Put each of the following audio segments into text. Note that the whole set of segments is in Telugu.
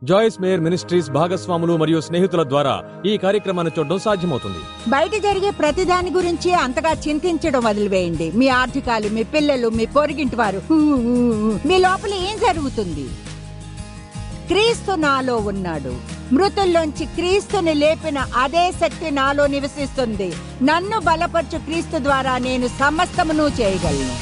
జాయిస్ మేయర్ మినిస్ట్రీస్ భాగస్వాములు మరియు స్నేహితుల ద్వారా ఈ కార్యక్రమాన్ని చూడడం సాధ్యమవుతుంది బయట జరిగే ప్రతిదాని గురించి అంతగా చింతించడం వదిలివేయండి మీ ఆర్థికాలు మీ పిల్లలు మీ పొరిగింటి వారు మీ లోపల ఏం జరుగుతుంది క్రీస్తు నాలో ఉన్నాడు మృతుల్లోంచి క్రీస్తుని లేపిన అదే శక్తి నాలో నివసిస్తుంది నన్ను బలపరచు క్రీస్తు ద్వారా నేను సమస్తమును చేయగలను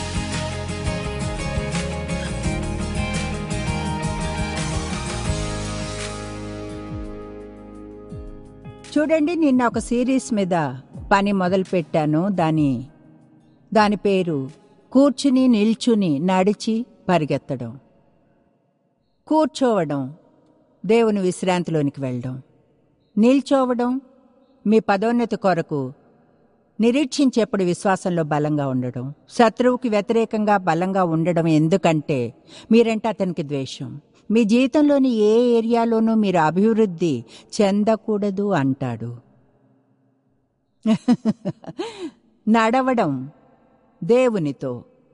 చూడండి నిన్న ఒక సిరీస్ మీద పని మొదలు పెట్టాను దాని దాని పేరు కూర్చుని నిల్చుని నడిచి పరిగెత్తడం కూర్చోవడం దేవుని విశ్రాంతిలోనికి వెళ్ళడం నిల్చోవడం మీ పదోన్నతి కొరకు నిరీక్షించేప్పుడు విశ్వాసంలో బలంగా ఉండడం శత్రువుకి వ్యతిరేకంగా బలంగా ఉండడం ఎందుకంటే మీరంటే అతనికి ద్వేషం మీ జీవితంలోని ఏ ఏరియాలోనూ మీరు అభివృద్ధి చెందకూడదు అంటాడు నడవడం దేవునితో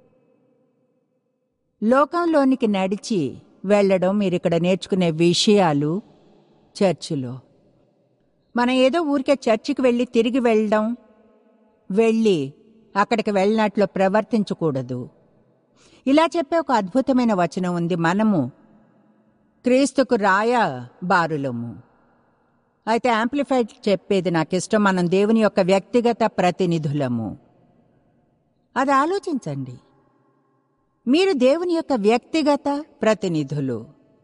లోకంలోనికి నడిచి వెళ్ళడం మీరు ఇక్కడ నేర్చుకునే విషయాలు చర్చిలో మనం ఏదో ఊరికే చర్చికి వెళ్ళి తిరిగి వెళ్ళడం వెళ్ళి అక్కడికి వెళ్ళినట్లు ప్రవర్తించకూడదు ఇలా చెప్పే ఒక అద్భుతమైన వచనం ఉంది మనము క్రీస్తుకు రాయ బారులము అయితే యాంప్లిఫైడ్ చెప్పేది నాకు ఇష్టం మనం దేవుని యొక్క వ్యక్తిగత ప్రతినిధులము అది ఆలోచించండి మీరు దేవుని యొక్క వ్యక్తిగత ప్రతినిధులు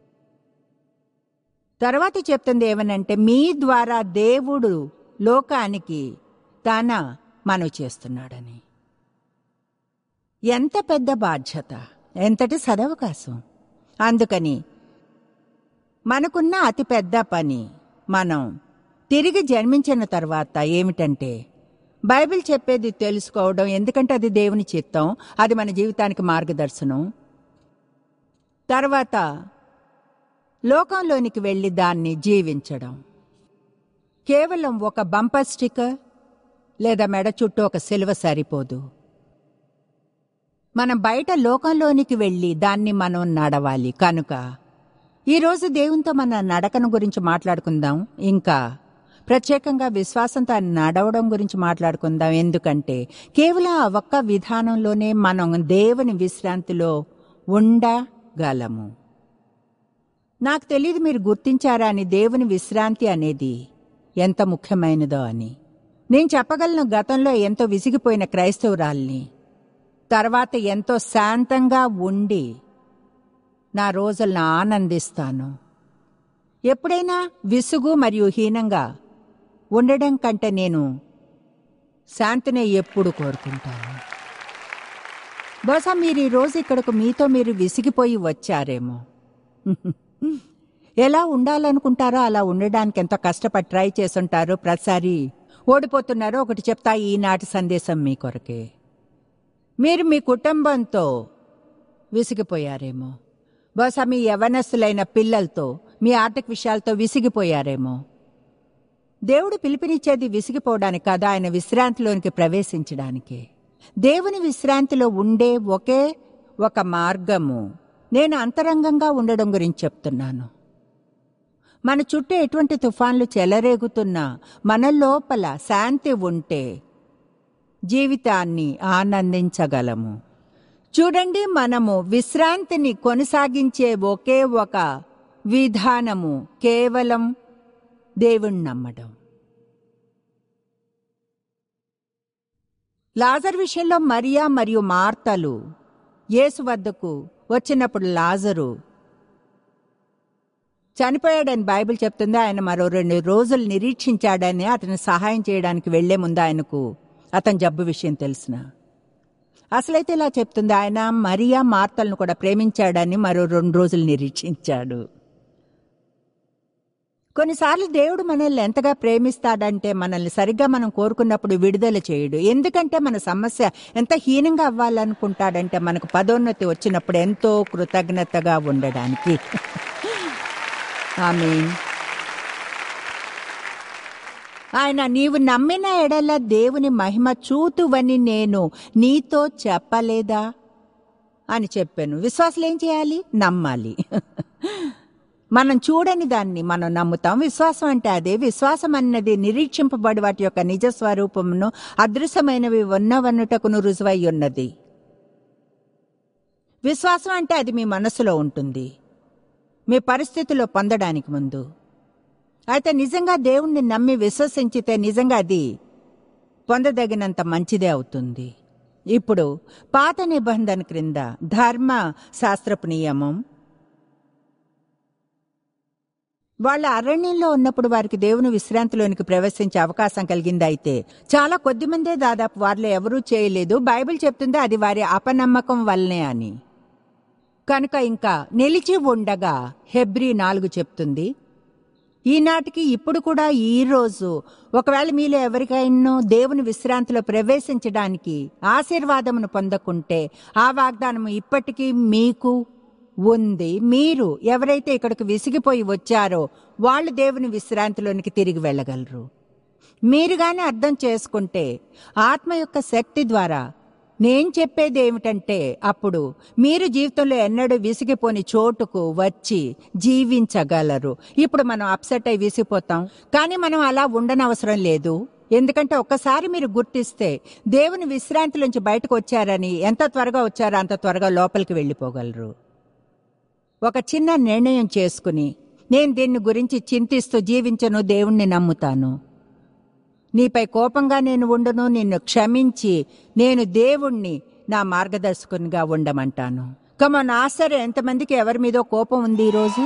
తర్వాత చెప్తుంది ఏమనంటే మీ ద్వారా దేవుడు లోకానికి తన మనవి చేస్తున్నాడని ఎంత పెద్ద బాధ్యత ఎంతటి సదవకాశం అందుకని మనకున్న అతి పెద్ద పని మనం తిరిగి జన్మించిన తర్వాత ఏమిటంటే బైబిల్ చెప్పేది తెలుసుకోవడం ఎందుకంటే అది దేవుని చిత్తం అది మన జీవితానికి మార్గదర్శనం తర్వాత లోకంలోనికి వెళ్ళి దాన్ని జీవించడం కేవలం ఒక బంపర్ స్టిక్కర్ లేదా మెడ చుట్టూ ఒక సిలువ సరిపోదు మనం బయట లోకంలోనికి వెళ్ళి దాన్ని మనం నడవాలి కనుక ఈరోజు దేవునితో మన నడకను గురించి మాట్లాడుకుందాం ఇంకా ప్రత్యేకంగా విశ్వాసంతో ఆయన నడవడం గురించి మాట్లాడుకుందాం ఎందుకంటే కేవలం ఆ ఒక్క విధానంలోనే మనం దేవుని విశ్రాంతిలో ఉండగలము నాకు తెలియదు మీరు గుర్తించారా అని దేవుని విశ్రాంతి అనేది ఎంత ముఖ్యమైనదో అని నేను చెప్పగలను గతంలో ఎంతో విసిగిపోయిన క్రైస్తవురాల్ని తర్వాత ఎంతో శాంతంగా ఉండి నా రోజులను ఆనందిస్తాను ఎప్పుడైనా విసుగు మరియు హీనంగా ఉండడం కంటే నేను శాంతినే ఎప్పుడు కోరుకుంటాను బహుశా మీరు ఈ రోజు ఇక్కడకు మీతో మీరు విసిగిపోయి వచ్చారేమో ఎలా ఉండాలనుకుంటారో అలా ఉండడానికి ఎంతో కష్టపడి ట్రై చేసుంటారో ప్రతిసారి ఓడిపోతున్నారో ఒకటి చెప్తా ఈనాటి సందేశం మీ కొరకే మీరు మీ కుటుంబంతో విసిగిపోయారేమో బహుశా మీ యవనస్తులైన పిల్లలతో మీ ఆర్థిక విషయాలతో విసిగిపోయారేమో దేవుడు పిలిపినిచ్చేది విసిగిపోవడానికి కాదు ఆయన విశ్రాంతిలోనికి ప్రవేశించడానికి దేవుని విశ్రాంతిలో ఉండే ఒకే ఒక మార్గము నేను అంతరంగంగా ఉండడం గురించి చెప్తున్నాను మన చుట్టూ ఎటువంటి తుఫాన్లు చెలరేగుతున్నా మన లోపల శాంతి ఉంటే జీవితాన్ని ఆనందించగలము చూడండి మనము విశ్రాంతిని కొనసాగించే ఒకే ఒక విధానము కేవలం దేవుణ్ణి నమ్మడం లాజర్ విషయంలో మరియా మరియు మార్తలు యేసు వద్దకు వచ్చినప్పుడు లాజరు చనిపోయాడని బైబిల్ చెప్తుంది ఆయన మరో రెండు రోజులు నిరీక్షించాడని అతను సహాయం చేయడానికి వెళ్లే ముందు ఆయనకు అతని జబ్బు విషయం తెలిసిన అసలైతే ఇలా చెప్తుంది ఆయన మరియా మార్తలను కూడా ప్రేమించాడని మరో రెండు రోజులు నిరీక్షించాడు కొన్నిసార్లు దేవుడు మనల్ని ఎంతగా ప్రేమిస్తాడంటే మనల్ని సరిగ్గా మనం కోరుకున్నప్పుడు విడుదల చేయడు ఎందుకంటే మన సమస్య ఎంత హీనంగా అవ్వాలనుకుంటాడంటే మనకు పదోన్నతి వచ్చినప్పుడు ఎంతో కృతజ్ఞతగా ఉండడానికి ఆమె ఆయన నీవు నమ్మిన ఎడల దేవుని మహిమ చూతువని నేను నీతో చెప్పలేదా అని చెప్పాను విశ్వాసులు ఏం చేయాలి నమ్మాలి మనం చూడని దాన్ని మనం నమ్ముతాం విశ్వాసం అంటే అదే విశ్వాసం అన్నది నిరీక్షింపబడి వాటి యొక్క నిజ స్వరూపమును అదృశ్యమైనవి ఉన్నవన్నుటకును రుజువై ఉన్నది విశ్వాసం అంటే అది మీ మనసులో ఉంటుంది మీ పరిస్థితిలో పొందడానికి ముందు అయితే నిజంగా దేవుణ్ణి నమ్మి విశ్వసించితే నిజంగా అది పొందదగినంత మంచిదే అవుతుంది ఇప్పుడు పాత నిబంధన క్రింద ధర్మ శాస్త్రపు నియమం వాళ్ళ అరణ్యంలో ఉన్నప్పుడు వారికి దేవుని విశ్రాంతిలోనికి ప్రవేశించే అవకాశం కలిగింది అయితే చాలా కొద్ది మందే దాదాపు వారిలో ఎవరూ చేయలేదు బైబిల్ చెప్తుంది అది వారి అపనమ్మకం వల్లనే అని కనుక ఇంకా నిలిచి ఉండగా హెబ్రి నాలుగు చెప్తుంది ఈనాటికి ఇప్పుడు కూడా ఈ రోజు ఒకవేళ మీలో ఎవరికైనా దేవుని విశ్రాంతిలో ప్రవేశించడానికి ఆశీర్వాదమును పొందకుంటే ఆ వాగ్దానం ఇప్పటికీ మీకు ఉంది మీరు ఎవరైతే ఇక్కడికి విసిగిపోయి వచ్చారో వాళ్ళు దేవుని విశ్రాంతిలోనికి తిరిగి వెళ్ళగలరు మీరు గాని అర్థం చేసుకుంటే ఆత్మ యొక్క శక్తి ద్వారా నేను చెప్పేది ఏమిటంటే అప్పుడు మీరు జీవితంలో ఎన్నడూ విసిగిపోని చోటుకు వచ్చి జీవించగలరు ఇప్పుడు మనం అప్సెట్ అయి విసిగిపోతాం కానీ మనం అలా ఉండనవసరం లేదు ఎందుకంటే ఒక్కసారి మీరు గుర్తిస్తే దేవుని విశ్రాంతిలోంచి బయటకు వచ్చారని ఎంత త్వరగా వచ్చారో అంత త్వరగా లోపలికి వెళ్ళిపోగలరు ఒక చిన్న నిర్ణయం చేసుకుని నేను దీన్ని గురించి చింతిస్తూ జీవించను దేవుణ్ణి నమ్ముతాను నీపై కోపంగా నేను ఉండును నిన్ను క్షమించి నేను దేవుణ్ణి నా మార్గదర్శకునిగా ఉండమంటాను కమన్ ఆశ్చర్యం ఎంతమందికి ఎవరి మీదో కోపం ఉంది ఈరోజు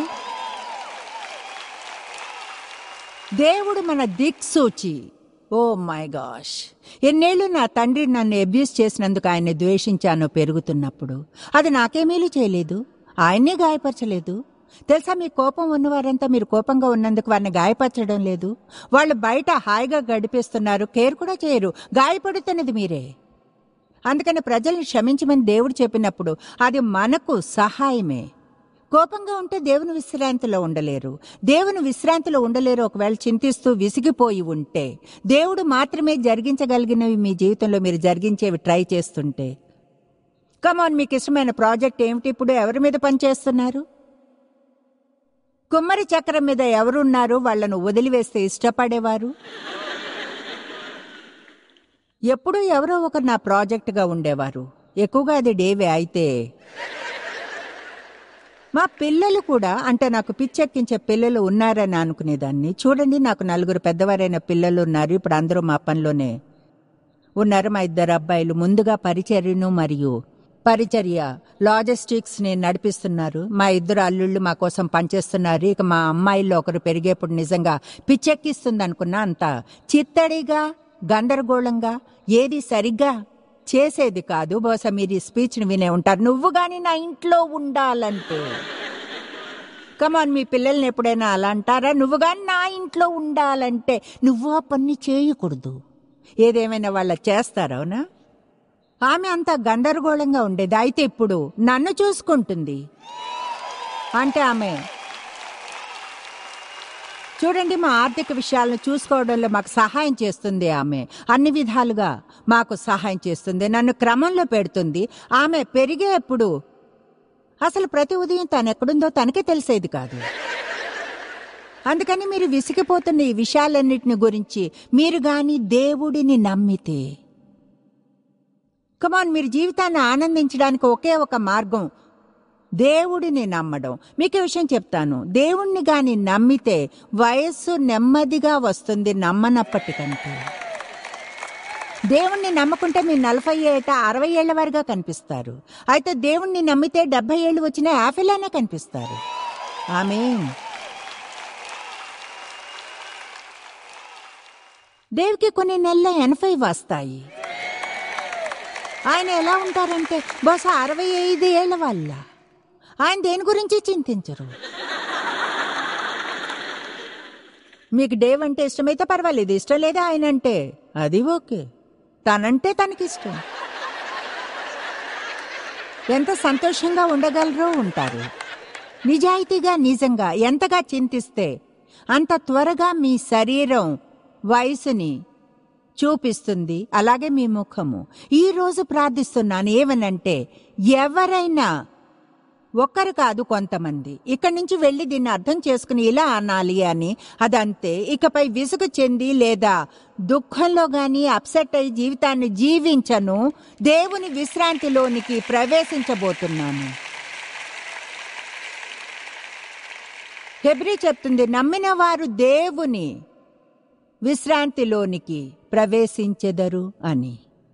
దేవుడు మన దిక్సూచి ఓ మై గాష్ ఎన్నేళ్లు నా తండ్రి నన్ను అబ్యూస్ చేసినందుకు ఆయన్ని ద్వేషించాను పెరుగుతున్నప్పుడు అది నాకేమీలు చేయలేదు ఆయన్నే గాయపరచలేదు తెలుసా మీ కోపం ఉన్నవారంతా మీరు కోపంగా ఉన్నందుకు వారిని గాయపరచడం లేదు వాళ్ళు బయట హాయిగా గడిపేస్తున్నారు కేర్ కూడా చేయరు గాయపడుతున్నది మీరే అందుకని ప్రజల్ని క్షమించమని దేవుడు చెప్పినప్పుడు అది మనకు సహాయమే కోపంగా ఉంటే దేవుని విశ్రాంతిలో ఉండలేరు దేవుని విశ్రాంతిలో ఉండలేరు ఒకవేళ చింతిస్తూ విసిగిపోయి ఉంటే దేవుడు మాత్రమే జరిగించగలిగినవి మీ జీవితంలో మీరు జరిగించేవి ట్రై చేస్తుంటే కమాన్ మీకు ఇష్టమైన ప్రాజెక్ట్ ఏమిటి ఇప్పుడు ఎవరి మీద పనిచేస్తున్నారు కుమ్మరి చక్రం మీద ఎవరున్నారు వాళ్లను వదిలివేస్తే ఇష్టపడేవారు ఎప్పుడూ ఎవరో ఒకరు నా ప్రాజెక్టుగా ఉండేవారు ఎక్కువగా అది డేవే అయితే మా పిల్లలు కూడా అంటే నాకు పిచ్చెక్కించే పిల్లలు ఉన్నారని అనుకునేదాన్ని చూడండి నాకు నలుగురు పెద్దవారైన పిల్లలు ఉన్నారు ఇప్పుడు అందరూ మా పనిలోనే ఉన్నారు మా ఇద్దరు అబ్బాయిలు ముందుగా పరిచర్యను మరియు పరిచర్య లాజిస్టిక్స్ ని నడిపిస్తున్నారు మా ఇద్దరు అల్లుళ్ళు మా కోసం పనిచేస్తున్నారు ఇక మా అమ్మాయిల్లో ఒకరు పెరిగేప్పుడు నిజంగా పిచ్చెక్కిస్తుంది అనుకున్నా అంత చిత్తడిగా గందరగోళంగా ఏది సరిగ్గా చేసేది కాదు బహుశా మీరు ఈ స్పీచ్ని వినే ఉంటారు నువ్వు గాని నా ఇంట్లో ఉండాలంటే కమాన్ మీ పిల్లల్ని ఎప్పుడైనా అలా అంటారా నువ్వు గాని నా ఇంట్లో ఉండాలంటే నువ్వు ఆ పని చేయకూడదు ఏదేమైనా వాళ్ళ చేస్తారవునా ఆమె అంత గందరగోళంగా ఉండేది అయితే ఇప్పుడు నన్ను చూసుకుంటుంది అంటే ఆమె చూడండి మా ఆర్థిక విషయాలను చూసుకోవడంలో మాకు సహాయం చేస్తుంది ఆమె అన్ని విధాలుగా మాకు సహాయం చేస్తుంది నన్ను క్రమంలో పెడుతుంది ఆమె పెరిగేప్పుడు అసలు ప్రతి ఉదయం తను ఎక్కడుందో తనకే తెలిసేది కాదు అందుకని మీరు విసిగిపోతున్న ఈ విషయాలన్నిటిని గురించి మీరు గాని దేవుడిని నమ్మితే కమాన్ మీరు జీవితాన్ని ఆనందించడానికి ఒకే ఒక మార్గం దేవుడిని నమ్మడం మీకు విషయం చెప్తాను దేవుణ్ణి గాని నమ్మితే వయస్సు నెమ్మదిగా వస్తుంది నమ్మనప్పటికంటే దేవుణ్ణి నమ్మకుంటే మీరు నలభై ఏట అరవై ఏళ్ల వారుగా కనిపిస్తారు అయితే దేవుణ్ణి నమ్మితే డెబ్బై ఏళ్ళు వచ్చినా యాఫిలానే కనిపిస్తారు ఆమె దేవుకి కొన్ని నెలల ఎనభై వస్తాయి ఆయన ఎలా ఉంటారంటే బహుశా అరవై ఐదు ఏళ్ల వల్ల ఆయన దేని గురించి చింతించరు మీకు డేవ్ అంటే ఇష్టమైతే పర్వాలేదు ఇష్టం లేదా ఆయన అంటే అది ఓకే తనంటే తనకిష్టం ఎంత సంతోషంగా ఉండగలరో ఉంటారు నిజాయితీగా నిజంగా ఎంతగా చింతిస్తే అంత త్వరగా మీ శరీరం వయసుని చూపిస్తుంది అలాగే మీ ముఖము ఈ రోజు ప్రార్థిస్తున్నాను ఏమనంటే ఎవరైనా ఒక్కరు కాదు కొంతమంది ఇక్కడి నుంచి వెళ్లి దీన్ని అర్థం చేసుకుని ఇలా అనాలి అని అదంతే ఇకపై విసుగు చెంది లేదా దుఃఖంలో గాని అప్సెట్ అయి జీవితాన్ని జీవించను దేవుని విశ్రాంతిలోనికి ప్రవేశించబోతున్నాను హెబ్రి చెప్తుంది నమ్మిన వారు దేవుని విశ్రాంతిలోనికి ప్రవేశించెదరు అని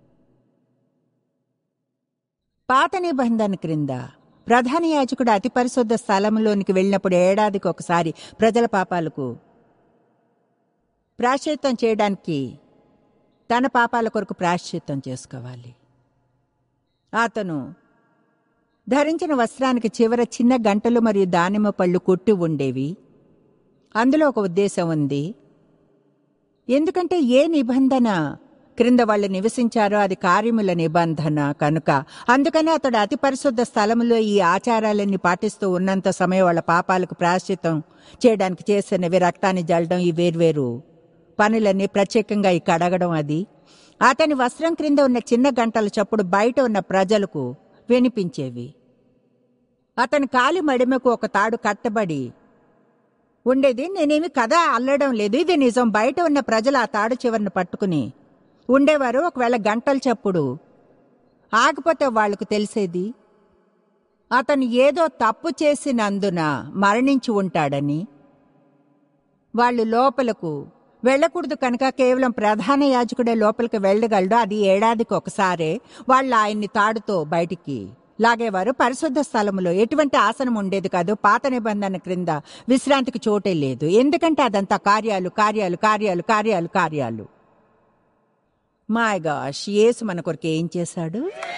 పాత నిబంధన క్రింద ప్రధాన యాజకుడు అతి పరిశుద్ధ స్థలంలోనికి వెళ్ళినప్పుడు ఏడాదికి ఒకసారి ప్రజల పాపాలకు ప్రాశ్చిత్తం చేయడానికి తన పాపాల కొరకు ప్రాశ్చిత్తం చేసుకోవాలి అతను ధరించిన వస్త్రానికి చివర చిన్న గంటలు మరియు దానిమ్మ పళ్ళు కొట్టి ఉండేవి అందులో ఒక ఉద్దేశం ఉంది ఎందుకంటే ఏ నిబంధన క్రింద వాళ్ళు నివసించారో అది కార్యముల నిబంధన కనుక అందుకని అతడు అతి పరిశుద్ధ స్థలములో ఈ ఆచారాలన్నీ పాటిస్తూ ఉన్నంత సమయం వాళ్ళ పాపాలకు ప్రాశ్చితం చేయడానికి చేసినవి రక్తాన్ని జల్లడం ఈ వేర్వేరు పనులన్నీ ప్రత్యేకంగా ఈ కడగడం అది అతని వస్త్రం క్రింద ఉన్న చిన్న గంటల చప్పుడు బయట ఉన్న ప్రజలకు వినిపించేవి అతని కాలి మడిమకు ఒక తాడు కట్టబడి ఉండేది నేనేమి కథ అల్లడం లేదు ఇది నిజం బయట ఉన్న ప్రజలు ఆ తాడు చివరిని పట్టుకుని ఉండేవారు ఒకవేళ గంటల చప్పుడు ఆగిపోతే వాళ్లకు తెలిసేది అతను ఏదో తప్పు చేసినందున మరణించి ఉంటాడని వాళ్ళు లోపలకు వెళ్ళకూడదు కనుక కేవలం ప్రధాన యాజకుడే లోపలికి వెళ్ళగలడు అది ఏడాదికి ఒకసారే వాళ్ళు ఆయన్ని తాడుతో బయటికి లాగేవారు పరిశుద్ధ స్థలములో ఎటువంటి ఆసనం ఉండేది కాదు పాత నిబంధన క్రింద విశ్రాంతికి చోటే లేదు ఎందుకంటే అదంతా కార్యాలు కార్యాలు కార్యాలు కార్యాలు కార్యాలు మాయ్ గాష్ యేసు మన కొరకు ఏం చేశాడు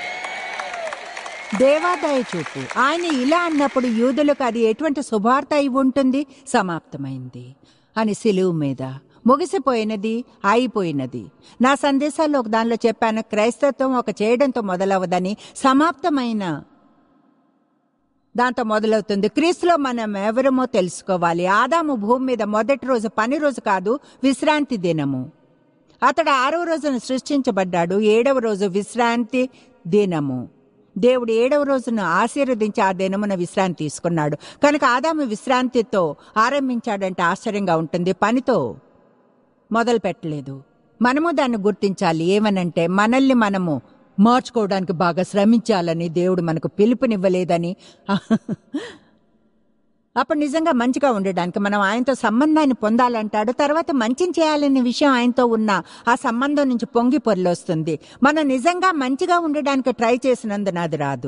దేవాదాయ చూపు ఆయన ఇలా అన్నప్పుడు యూదులకు అది ఎటువంటి శుభార్త అయి ఉంటుంది సమాప్తమైంది అని సిలువు మీద ముగిసిపోయినది అయిపోయినది నా సందేశాల్లో ఒక దానిలో చెప్పాను క్రైస్తత్వం ఒక చేయడంతో మొదలవదని సమాప్తమైన దాంతో మొదలవుతుంది క్రీస్తులో మనం ఎవరమో తెలుసుకోవాలి ఆదాము భూమి మీద మొదటి రోజు పని రోజు కాదు విశ్రాంతి దినము అతడు ఆరవ రోజున సృష్టించబడ్డాడు ఏడవ రోజు విశ్రాంతి దినము దేవుడు ఏడవ రోజున ఆశీర్వదించి ఆ దినమున విశ్రాంతి తీసుకున్నాడు కనుక ఆదాము విశ్రాంతితో ఆరంభించాడంటే ఆశ్చర్యంగా ఉంటుంది పనితో మొదలు పెట్టలేదు మనము దాన్ని గుర్తించాలి ఏమనంటే మనల్ని మనము మార్చుకోవడానికి బాగా శ్రమించాలని దేవుడు మనకు పిలుపునివ్వలేదని అప్పుడు నిజంగా మంచిగా ఉండడానికి మనం ఆయనతో సంబంధాన్ని పొందాలంటాడు తర్వాత మంచిని చేయాలనే విషయం ఆయనతో ఉన్న ఆ సంబంధం నుంచి పొంగి పొర్లొస్తుంది మనం నిజంగా మంచిగా ఉండడానికి ట్రై చేసినందున అది రాదు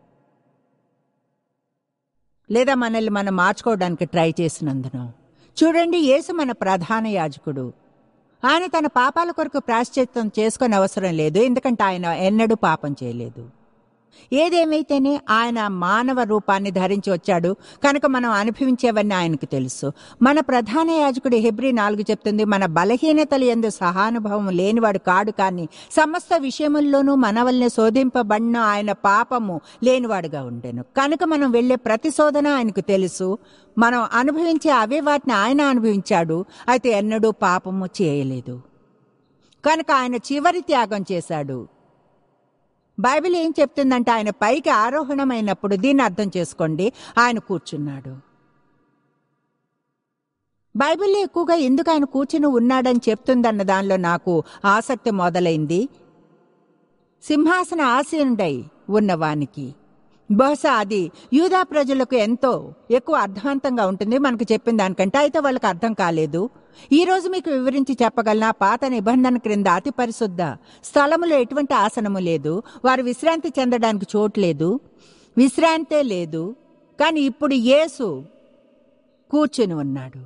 లేదా మనల్ని మనం మార్చుకోవడానికి ట్రై చేసినందున చూడండి యేసు మన ప్రధాన యాజకుడు ఆయన తన పాపాల కొరకు ప్రాశ్చిత్తం చేసుకొని అవసరం లేదు ఎందుకంటే ఆయన ఎన్నడూ పాపం చేయలేదు ఏదేమైతేనే ఆయన మానవ రూపాన్ని ధరించి వచ్చాడు కనుక మనం అనుభవించేవన్నీ ఆయనకు తెలుసు మన ప్రధాన యాజకుడు హెబ్రి నాలుగు చెప్తుంది మన బలహీనతలు ఎందు సహానుభవం లేనివాడు కాడు కానీ సమస్త విషయముల్లోనూ మన వల్లనే శోధింపబడిన ఆయన పాపము లేనివాడుగా ఉండెను కనుక మనం వెళ్లే ప్రతి శోధన ఆయనకు తెలుసు మనం అనుభవించే అవే వాటిని ఆయన అనుభవించాడు అయితే ఎన్నడూ పాపము చేయలేదు కనుక ఆయన చివరి త్యాగం చేశాడు బైబిల్ ఏం చెప్తుందంటే ఆయన పైకి ఆరోహణమైనప్పుడు దీన్ని అర్థం చేసుకోండి ఆయన కూర్చున్నాడు బైబిల్లో ఎక్కువగా ఎందుకు ఆయన కూర్చుని ఉన్నాడని చెప్తుందన్న దానిలో నాకు ఆసక్తి మొదలైంది సింహాసన ఆసీనుడై ఉన్నవానికి బహుశా అది యూదా ప్రజలకు ఎంతో ఎక్కువ అర్థవంతంగా ఉంటుంది మనకు చెప్పిన దానికంటే అయితే వాళ్ళకి అర్థం కాలేదు ఈ రోజు మీకు వివరించి చెప్పగలనా పాత నిబంధన క్రింద అతి పరిశుద్ధ స్థలములో ఎటువంటి ఆసనము లేదు వారు విశ్రాంతి చెందడానికి చోటు లేదు విశ్రాంతే లేదు కానీ ఇప్పుడు యేసు కూర్చుని ఉన్నాడు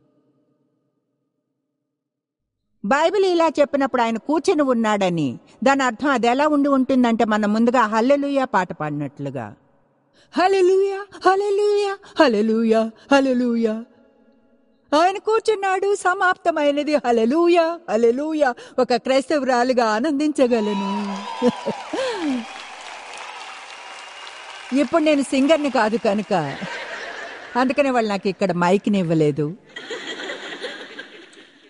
బైబిల్ ఇలా చెప్పినప్పుడు ఆయన కూర్చుని ఉన్నాడని దాని అర్థం అది ఎలా ఉండి ఉంటుందంటే మనం ముందుగా హల్లెలూయా పాట పాడినట్లుగా హల్లెలూయా హల్లెలూయా హల్లెలూయా హల్లెలూయా ఆయన కూర్చున్నాడు సమాప్తమైనది హలెలూయా హలెలూయా ఒక క్రైస్తవురాలుగా ఆనందించగలను ఇప్పుడు నేను సింగర్ని కాదు కనుక అందుకనే వాళ్ళు నాకు ఇక్కడ మైక్ని ఇవ్వలేదు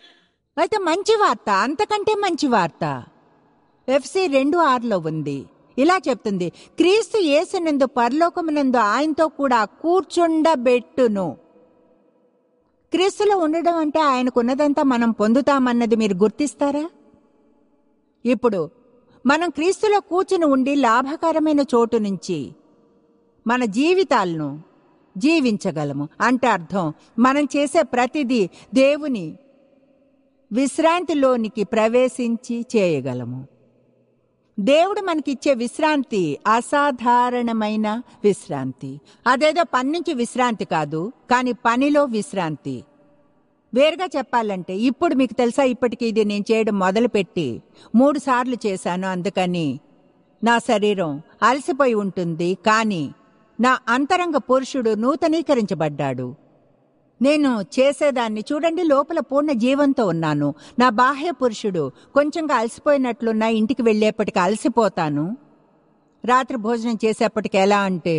అయితే మంచి వార్త అంతకంటే మంచి వార్త ఎఫ్సి రెండు ఆరులో ఉంది ఇలా చెప్తుంది క్రీస్తు యేసునందు పరలోకమునందు ఆయనతో కూడా కూర్చుండబెట్టును క్రీస్తులో ఉండడం అంటే ఆయనకున్నదంతా మనం పొందుతామన్నది మీరు గుర్తిస్తారా ఇప్పుడు మనం క్రీస్తులో కూర్చుని ఉండి లాభకరమైన చోటు నుంచి మన జీవితాలను జీవించగలము అంటే అర్థం మనం చేసే ప్రతిదీ దేవుని విశ్రాంతిలోనికి ప్రవేశించి చేయగలము దేవుడు మనకిచ్చే విశ్రాంతి అసాధారణమైన విశ్రాంతి అదేదో పని నుంచి విశ్రాంతి కాదు కానీ పనిలో విశ్రాంతి వేరుగా చెప్పాలంటే ఇప్పుడు మీకు తెలుసా ఇప్పటికి ఇది నేను చేయడం మొదలుపెట్టి మూడు సార్లు చేశాను అందుకని నా శరీరం అలసిపోయి ఉంటుంది కానీ నా అంతరంగ పురుషుడు నూతనీకరించబడ్డాడు నేను చేసేదాన్ని చూడండి లోపల పూర్ణ జీవంతో ఉన్నాను నా బాహ్య పురుషుడు కొంచెంగా అలసిపోయినట్లున్నా ఇంటికి వెళ్ళేప్పటికి అలసిపోతాను రాత్రి భోజనం చేసేప్పటికి ఎలా అంటే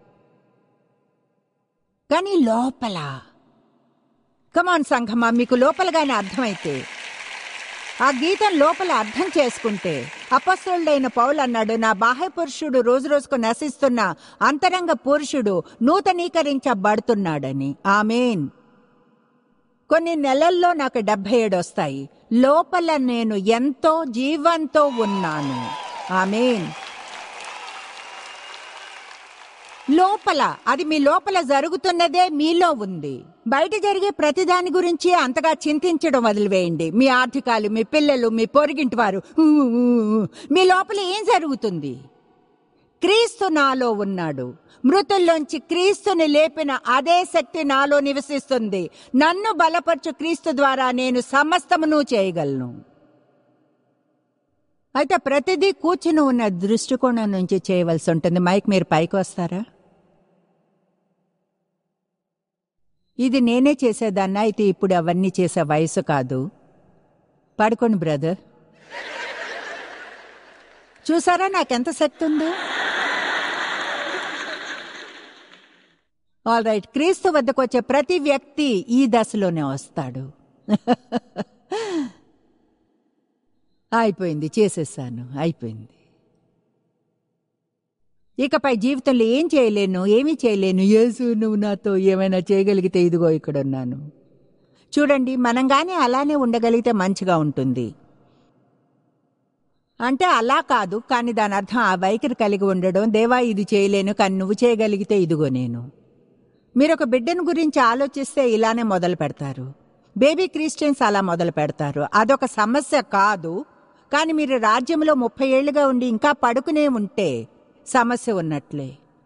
కానీ లోపల కమాన్ సంఘమా మీకు లోపలగానే అర్థమైతే ఆ గీతం లోపల అర్థం చేసుకుంటే అపస్తుడైన పౌలు అన్నాడు నా బాహ్య పురుషుడు రోజు రోజుకు నశిస్తున్న అంతరంగ పురుషుడు నూతనీకరించబడుతున్నాడని ఆమెన్ కొన్ని నెలల్లో నాకు డెబ్బై ఏడు వస్తాయి లోపల నేను ఎంతో జీవంతో ఉన్నాను ఆమెన్ లోపల అది మీ లోపల జరుగుతున్నదే మీలో ఉంది బయట జరిగే ప్రతిదాని గురించి అంతగా చింతించడం వదిలివేయండి మీ ఆర్థికాలు మీ పిల్లలు మీ పొరిగింటి వారు ఊ, ఊ, ఊ. మీ లోపల ఏం జరుగుతుంది క్రీస్తు నాలో ఉన్నాడు మృతుల్లోంచి క్రీస్తుని లేపిన అదే శక్తి నాలో నివసిస్తుంది నన్ను బలపరచు క్రీస్తు ద్వారా నేను సమస్తమును చేయగలను అయితే ప్రతిదీ కూర్చుని ఉన్న దృష్టికోణం నుంచి చేయవలసి ఉంటుంది మైక్ మీరు పైకి వస్తారా ఇది నేనే చేసేదాన్ని అయితే ఇప్పుడు అవన్నీ చేసే వయసు కాదు పడుకోండి బ్రదర్ చూసారా నాకెంత శక్తి ఉందో ఆల్ రైట్ క్రీస్తు వద్దకు వచ్చే ప్రతి వ్యక్తి ఈ దశలోనే వస్తాడు అయిపోయింది చేసేసాను అయిపోయింది ఇకపై జీవితంలో ఏం చేయలేను ఏమీ చేయలేను యేసు నువ్వు నాతో ఏమైనా చేయగలిగితే ఇదిగో ఇక్కడ ఉన్నాను చూడండి మనం గాని అలానే ఉండగలిగితే మంచిగా ఉంటుంది అంటే అలా కాదు కానీ దాని అర్థం ఆ వైఖరి కలిగి ఉండడం దేవా ఇది చేయలేను కానీ నువ్వు చేయగలిగితే ఇదిగో నేను మీరు ఒక బిడ్డను గురించి ఆలోచిస్తే ఇలానే మొదలు పెడతారు బేబీ క్రిస్టియన్స్ అలా మొదలు పెడతారు అదొక సమస్య కాదు కానీ మీరు రాజ్యంలో ముప్పై ఏళ్లుగా ఉండి ఇంకా పడుకునే ఉంటే సమస్య ఉన్నట్లే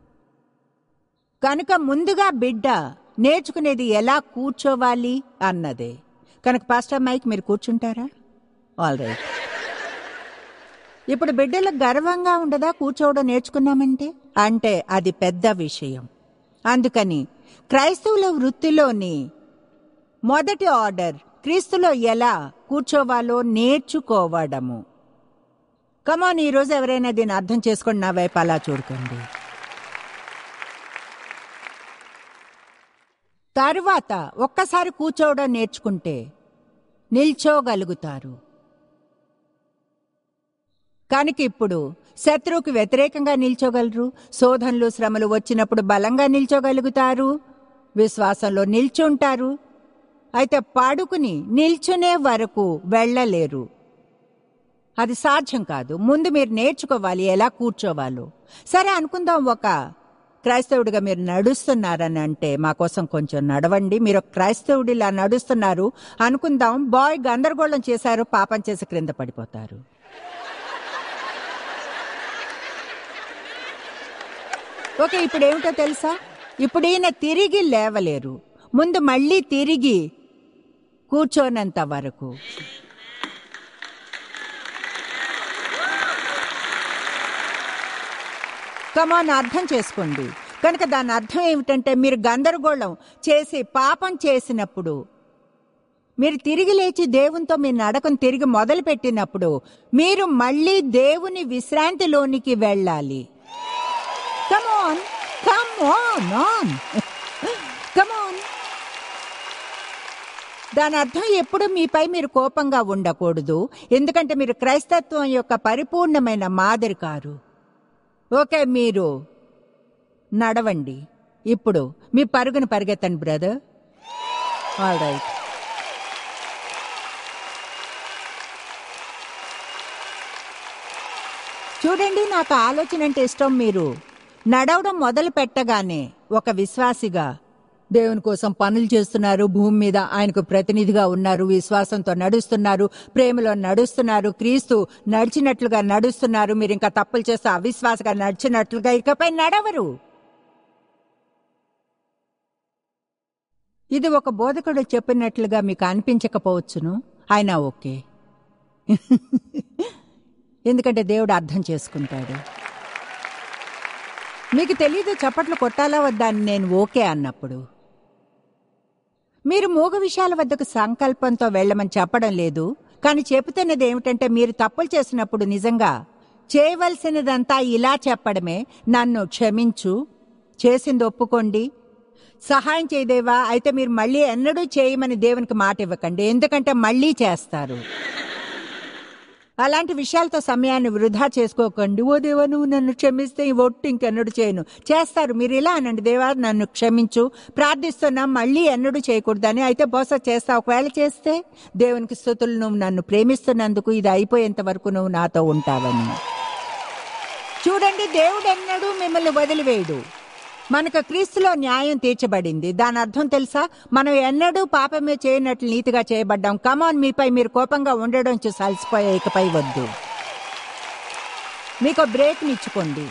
కనుక ముందుగా బిడ్డ నేర్చుకునేది ఎలా కూర్చోవాలి అన్నదే కనుక పాస్టర్ మైక్ మీరు కూర్చుంటారా ఆల్ రైట్ ఇప్పుడు బిడ్డలకు గర్వంగా ఉండదా కూర్చోవడం నేర్చుకున్నామంటే అంటే అది పెద్ద విషయం అందుకని క్రైస్తవుల వృత్తిలోని మొదటి ఆర్డర్ క్రీస్తులో ఎలా కూర్చోవాలో నేర్చుకోవడము కమాన్ ఈరోజు ఎవరైనా దీన్ని అర్థం చేసుకోండి నా వైపు అలా చూడకండి తరువాత ఒక్కసారి కూర్చోవడం నేర్చుకుంటే నిల్చోగలుగుతారు కనుక ఇప్పుడు శత్రువుకు వ్యతిరేకంగా నిల్చోగలరు శోధనలు శ్రమలు వచ్చినప్పుడు బలంగా నిల్చోగలుగుతారు విశ్వాసంలో నిల్చుంటారు అయితే పడుకుని నిల్చునే వరకు వెళ్ళలేరు అది సాధ్యం కాదు ముందు మీరు నేర్చుకోవాలి ఎలా కూర్చోవాలో సరే అనుకుందాం ఒక క్రైస్తవుడిగా మీరు నడుస్తున్నారని అంటే మా కోసం కొంచెం నడవండి మీరు ఒక క్రైస్తవుడిలా నడుస్తున్నారు అనుకుందాం బాయ్ గందరగోళం చేశారు పాపం చేసి క్రింద పడిపోతారు ఓకే ఇప్పుడు ఏమిటో తెలుసా ఇప్పుడు ఈయన తిరిగి లేవలేరు ముందు మళ్ళీ తిరిగి కూర్చోనంత వరకు కమాన్ అర్థం చేసుకోండి కనుక దాని అర్థం ఏమిటంటే మీరు గందరగోళం చేసి పాపం చేసినప్పుడు మీరు తిరిగి లేచి దేవునితో మీ నడకను తిరిగి మొదలు పెట్టినప్పుడు మీరు మళ్ళీ దేవుని విశ్రాంతిలోనికి వెళ్ళాలి come on come on on come on దాని అర్థం ఎప్పుడు మీపై మీరు కోపంగా ఉండకూడదు ఎందుకంటే మీరు క్రైస్తత్వం యొక్క పరిపూర్ణమైన మాదిరి కారు ఓకే మీరు నడవండి ఇప్పుడు మీ పరుగును పరిగెత్తండి బ్రదర్ ఆల్ రైట్ చూడండి నాకు ఆలోచన అంటే ఇష్టం మీరు నడవడం మొదలు పెట్టగానే ఒక విశ్వాసిగా దేవుని కోసం పనులు చేస్తున్నారు భూమి మీద ఆయనకు ప్రతినిధిగా ఉన్నారు విశ్వాసంతో నడుస్తున్నారు ప్రేమలో నడుస్తున్నారు క్రీస్తు నడిచినట్లుగా నడుస్తున్నారు మీరు ఇంకా తప్పులు చేస్తే అవిశ్వాసగా నడిచినట్లుగా ఇకపై నడవరు ఇది ఒక బోధకుడు చెప్పినట్లుగా మీకు అనిపించకపోవచ్చును అయినా ఓకే ఎందుకంటే దేవుడు అర్థం చేసుకుంటాడు మీకు తెలీదు చప్పట్లు కొట్టాలా వద్దా అని నేను ఓకే అన్నప్పుడు మీరు మూగ విషయాల వద్దకు సంకల్పంతో వెళ్ళమని చెప్పడం లేదు కానీ చెబుతున్నది ఏమిటంటే మీరు తప్పులు చేసినప్పుడు నిజంగా చేయవలసినదంతా ఇలా చెప్పడమే నన్ను క్షమించు చేసింది ఒప్పుకోండి సహాయం చేయదేవా అయితే మీరు మళ్ళీ ఎన్నడూ చేయమని దేవునికి మాట ఇవ్వకండి ఎందుకంటే మళ్ళీ చేస్తారు అలాంటి విషయాలతో సమయాన్ని వృధా చేసుకోకండి ఓ దేవా నువ్వు నన్ను క్షమిస్తే ఈ ఒట్టు ఇంకెన్నడూ చేయను చేస్తారు మీరు ఇలా అనండి దేవా నన్ను క్షమించు ప్రార్థిస్తున్నా మళ్ళీ ఎన్నడూ చేయకూడదని అయితే బహుశా చేస్తా ఒకవేళ చేస్తే దేవునికి స్థుతులు నువ్వు నన్ను ప్రేమిస్తున్నందుకు ఇది అయిపోయేంత వరకు నువ్వు నాతో ఉంటావని చూడండి దేవుడు ఎన్నడూ మిమ్మల్ని వదిలివేయడు మనకు క్రీస్తులో న్యాయం తీర్చబడింది దాని అర్థం తెలుసా మనం ఎన్నడూ పాపమే చేయనట్లు నీతిగా చేయబడ్డాం కమాన్ మీపై మీరు కోపంగా ఉండడం చూసి అలసిపోయే ఇకపై వద్దు మీకు బ్రేక్ నిచ్చుకోండి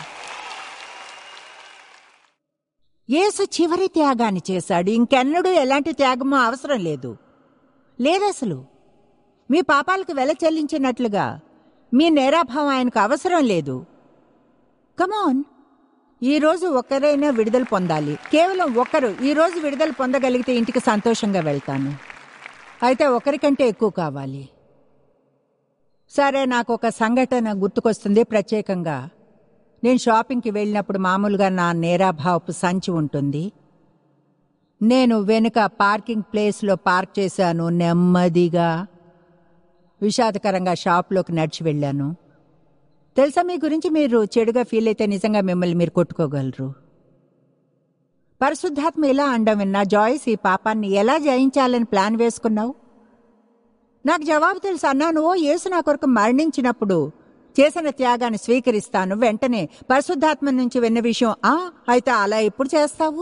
యేసు చివరి త్యాగాన్ని చేశాడు ఇంకెన్నడూ ఎలాంటి త్యాగమో అవసరం లేదు లేదసలు మీ పాపాలకు వెల చెల్లించినట్లుగా మీ నేరాభావం ఆయనకు అవసరం లేదు కమాన్ ఈ రోజు ఒక్కరైనా విడుదల పొందాలి కేవలం ఒక్కరు ఈ రోజు విడుదల పొందగలిగితే ఇంటికి సంతోషంగా వెళ్తాను అయితే ఒకరికంటే ఎక్కువ కావాలి సరే నాకు ఒక సంఘటన గుర్తుకొస్తుంది ప్రత్యేకంగా నేను షాపింగ్కి వెళ్ళినప్పుడు మామూలుగా నా నేరాభావపు సంచి ఉంటుంది నేను వెనుక పార్కింగ్ ప్లేస్లో పార్క్ చేశాను నెమ్మదిగా విషాదకరంగా షాప్లోకి నడిచి వెళ్ళాను తెలుసా మీ గురించి మీరు చెడుగా ఫీల్ అయితే నిజంగా మిమ్మల్ని మీరు కొట్టుకోగలరు పరిశుద్ధాత్మ ఇలా అండం విన్నా జాయిస్ ఈ పాపాన్ని ఎలా జయించాలని ప్లాన్ వేసుకున్నావు నాకు జవాబు తెలుసు అన్నాను ఓ యేసు నా కొరకు మరణించినప్పుడు చేసిన త్యాగాన్ని స్వీకరిస్తాను వెంటనే పరిశుద్ధాత్మ నుంచి విన్న విషయం ఆ అయితే అలా ఎప్పుడు చేస్తావు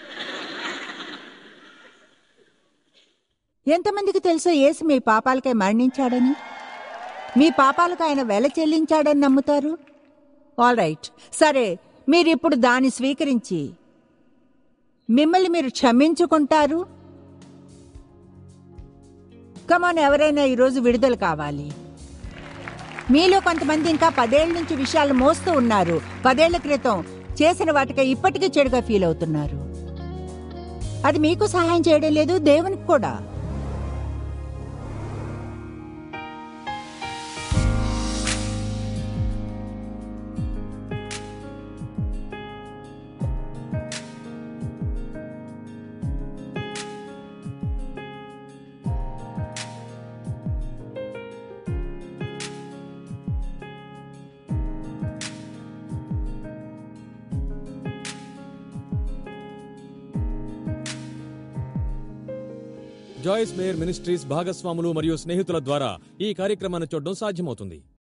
ఎంతమందికి తెలుసు యేసు మీ పాపాలకై మరణించాడని మీ పాపాలకు ఆయన వెల చెల్లించాడని నమ్ముతారు ఆల్ రైట్ సరే మీరిప్పుడు దాన్ని స్వీకరించి మిమ్మల్ని మీరు క్షమించుకుంటారు కమాన్ ఎవరైనా ఈరోజు విడుదల కావాలి మీలో కొంతమంది ఇంకా పదేళ్ల నుంచి విషయాలు మోస్తూ ఉన్నారు పదేళ్ల క్రితం చేసిన వాటికి ఇప్పటికీ చెడుగా ఫీల్ అవుతున్నారు అది మీకు సహాయం చేయడం లేదు దేవునికి కూడా జాయిస్ మేయర్ మినిస్ట్రీస్ భాగస్వాములు మరియు స్నేహితుల ద్వారా ఈ కార్యక్రమాన్ని చూడడం సాధ్యమవుతుంది